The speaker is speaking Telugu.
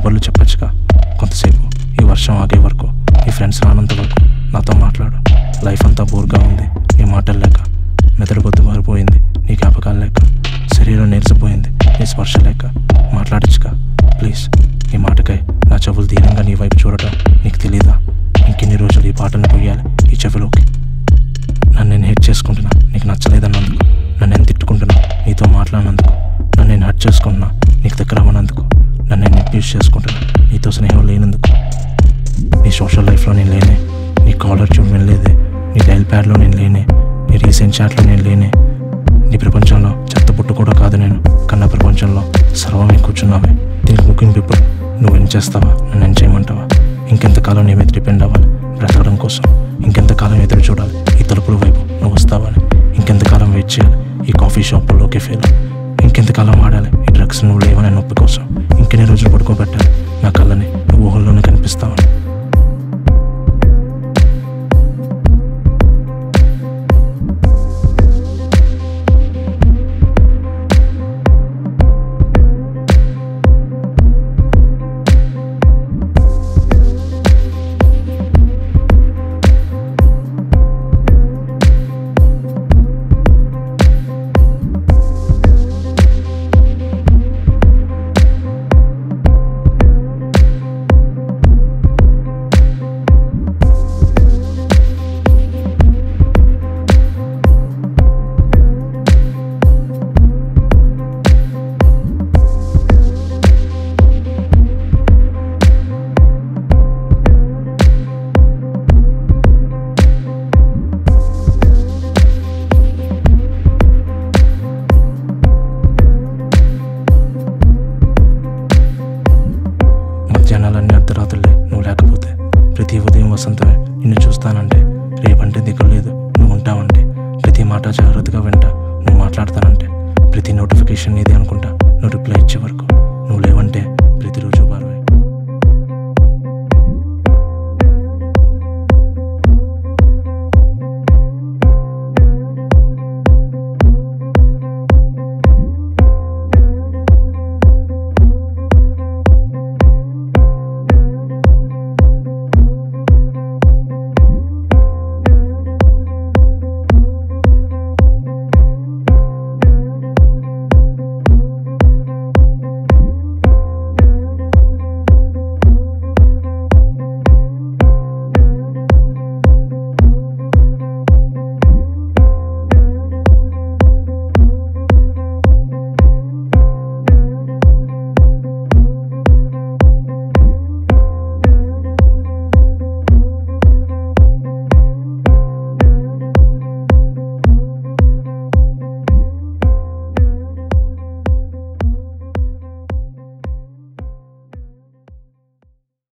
కబుర్లు చెప్పొచ్చుగా కొంతసేపు ఈ వర్షం ఆగే వరకు ఈ ఫ్రెండ్స్ రానంత వరకు నాతో మాట్లాడు లైఫ్ అంతా బోర్గా ఉంది నీ మాటలు లేక మెదడు బొద్దు మారిపోయింది నీ జ్ఞాపకాలు లేక శరీరం నీరసిపోయింది నీ స్పర్శ లేక మాట్లాడచ్చుగా ప్లీజ్ ఈ మాటకై నా చెవులు దీనంగా నీ వైపు చూడటం నీకు తెలీదా ఇంకెన్ని రోజులు ఈ పాటను కొయ్యాలి ఈ చెవిలోకి నన్ను నేను హెట్ చేసుకుంటున్నా నీకు నచ్చలేదన్నందుకు నన్ను నేను తిట్టుకుంటున్నా నీతో మాట్లాడినందుకు నన్ను నేను హర్ట్ చేసుకుంటున్నా నీకు దగ్గర అవ్వనందుకు నన్ను నేను అబ్యూస్ చేసుకుంటున్నా నీతో స్నేహం లేనందుకు నీ సోషల్ లైఫ్లో నేను లేనే నీ కాలర్ ట్యూన్ వినలేదే నీ డైల్ ప్యాడ్లో నేను లేనే నీ రీసెంట్ చాట్లో నేను లేనే నీ ప్రపంచంలో చెత్త పుట్టు కూడా కాదు నేను కన్న ప్రపంచంలో సర్వమే కూర్చున్నావే దీనికి ముఖ్యం పీపుల్ నువ్వు ఏం చేస్తావా నన్ను ఏం చేయమంటావా ఇంకెంతకాలం నీ మీద డిపెండ్ అవ్వాలి బ్రతకడం కోసం ఇంకెంతకాలం ఎదురు చూడాలి ఈ తలుపుల వైపు నువ్వు వస్తావని ఇంకెంతకాలం వెయిట్ చేయాలి ఈ కాఫీ షాపుల్లో కెఫేలో ఇంకెంతకాలం ఆడాలి ఈ డ్రగ్స్ నువ్వు లేవనే నొప్పి కోసం ఇంకెన్ని రోజులు పడుకోబెట్టాలి నా కళ్ళని నువ్వు ఊహల్లోనే కనిపిస్తావని మధ్యాహ్నాలన్నీ అర్ధరాత్రులే నువ్వు లేకపోతే ప్రతి ఉదయం వసంతమే నిన్ను చూస్తానంటే రేపంటే దిగులు లేదు నువ్వు ఉంటావంటే ప్రతి మాట జాగ్రత్తగా వింటా నువ్వు మాట్లాడతానంటే ప్రతి నోటిఫికేషన్ నీది అనుకుంటా నువ్వు రిప్లై ఇచ్చే వరకు నువ్వు లేవంటే